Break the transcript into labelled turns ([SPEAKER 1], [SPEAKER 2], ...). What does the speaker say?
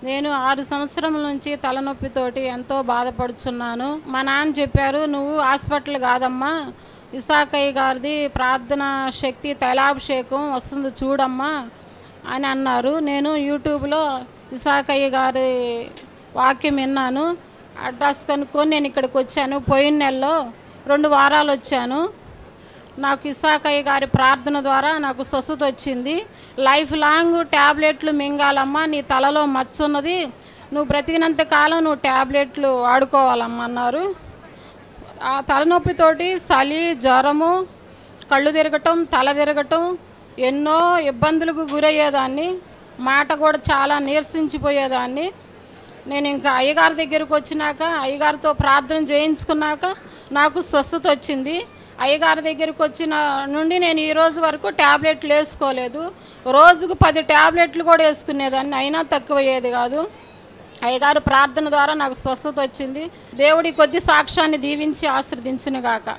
[SPEAKER 1] నేను ఆరు సంవత్సరముల నుంచి తలనొప్పితోటి ఎంతో బాధపడుచున్నాను మా నాన్న చెప్పారు నువ్వు హాస్పిటల్ కాదమ్మా ఇసాకయ్య గారిది ప్రార్థన శక్తి తైలాభిషేకం వస్తుంది చూడమ్మా అని అన్నారు నేను యూట్యూబ్లో ఇసాకయ్య గారి వాక్యం విన్నాను అడ్రస్ కనుక్కొని నేను ఇక్కడికి వచ్చాను పోయిన నెలలో రెండు వారాలు వచ్చాను నాకు ఇసాకయ్య గారి ప్రార్థన ద్వారా నాకు స్వస్థత వచ్చింది లైఫ్ లాంగ్ ట్యాబ్లెట్లు మింగాలమ్మా నీ తలలో మచ్చ ఉన్నది నువ్వు బ్రతికినంత కాలం నువ్వు ట్యాబ్లెట్లు వాడుకోవాలమ్మా అన్నారు ఆ తలనొప్పితోటి చలి జ్వరము కళ్ళు తిరగటం తల తిరగటం ఎన్నో ఇబ్బందులకు గురయ్యేదాన్ని మాట కూడా చాలా నీరసించిపోయేదాన్ని నేను ఇంకా అయ్యగారి దగ్గరికి వచ్చినాక అయ్యగారితో ప్రార్థన చేయించుకున్నాక నాకు స్వస్థత వచ్చింది అయ్యగారి దగ్గరికి వచ్చిన నుండి నేను ఈ రోజు వరకు ట్యాబ్లెట్లు వేసుకోలేదు రోజుకు పది ట్యాబ్లెట్లు కూడా వేసుకునేదాన్ని అయినా తక్కువయ్యేది కాదు అయ్యగారు ప్రార్థన ద్వారా నాకు స్వస్థత వచ్చింది దేవుడి కొద్ది సాక్ష్యాన్ని దీవించి ఆశ్రదించునుగాక